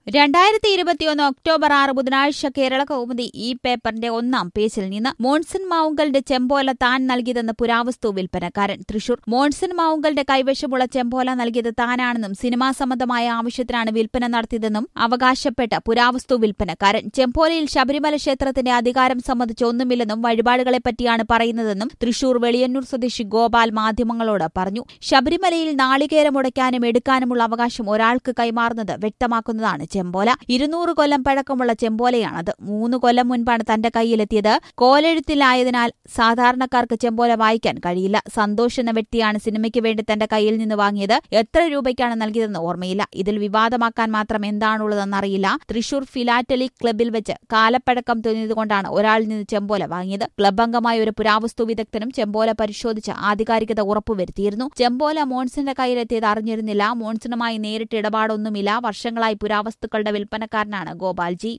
രണ്ടായിരത്തി ഇരുപത്തിയൊന്ന് ഒക്ടോബർ ആറ് ബുധനാഴ്ച കേരള കൗമുദി ഈ പേപ്പറിന്റെ ഒന്നാം പേജിൽ നിന്ന് മോൺസൺ മാവുങ്കലിന്റെ ചെമ്പോല താൻ നൽകിയതെന്ന് പുരാവസ്തു വിൽപ്പനക്കാരൻ തൃശൂർ മോൺസൺ മാവുങ്കലിന്റെ കൈവശമുള്ള ചെമ്പോല നൽകിയത് താനാണെന്നും സിനിമാ സംബന്ധമായ ആവശ്യത്തിനാണ് വിൽപ്പന നടത്തിയതെന്നും അവകാശപ്പെട്ട പുരാവസ്തു വിൽപ്പനക്കാരൻ ചെമ്പോലയിൽ ശബരിമല ക്ഷേത്രത്തിന്റെ അധികാരം സംബന്ധിച്ച് ഒന്നുമില്ലെന്നും വഴിപാടുകളെപ്പറ്റിയാണ് പറയുന്നതെന്നും തൃശൂർ വെളിയന്നൂർ സ്വദേശി ഗോപാൽ മാധ്യമങ്ങളോട് പറഞ്ഞു ശബരിമലയിൽ നാളികേരം ഉടയ്ക്കാനും എടുക്കാനുമുള്ള അവകാശം ഒരാൾക്ക് കൈമാറുന്നത് വ്യക്തമാക്കുന്നതാണ് ചെമ്പോല ഇരുന്നൂറ് കൊല്ലം പഴക്കമുള്ള ചെമ്പോലയാണത് മൂന്ന് കൊല്ലം മുൻപാണ് തന്റെ കയ്യിലെത്തിയത് കോലെഴുത്തിലായതിനാൽ സാധാരണക്കാർക്ക് ചെമ്പോല വായിക്കാൻ കഴിയില്ല സന്തോഷ് എന്ന വ്യക്തിയാണ് സിനിമയ്ക്ക് വേണ്ടി തന്റെ കയ്യിൽ നിന്ന് വാങ്ങിയത് എത്ര രൂപയ്ക്കാണ് നൽകിയതെന്ന് ഓർമ്മയില്ല ഇതിൽ വിവാദമാക്കാൻ മാത്രം എന്താണുള്ളതെന്നറിയില്ല തൃശൂർ ഫിലാറ്റലി ക്ലബിൽ വെച്ച് കാലപ്പഴക്കം തോന്നിയതുകൊണ്ടാണ് ഒരാളിൽ നിന്ന് ചെമ്പോല വാങ്ങിയത് ക്ലബ് അംഗമായ ഒരു പുരാവസ്തു വിദഗ്ധനും ചെമ്പോല പരിശോധിച്ച് ആധികാരികത ഉറപ്പുവരുത്തിയിരുന്നു ചെമ്പോല മോൺസിന്റെ കയ്യിലെത്തിയത് അറിഞ്ഞിരുന്നില്ല മോൺസണുമായി നേരിട്ട് ഇടപാടൊന്നുമില്ല വർഷങ്ങളായി പുരാവസ്തുക്കളുടെ വിൽപ്പനക്കാരനാണ് ഗോപാൽജി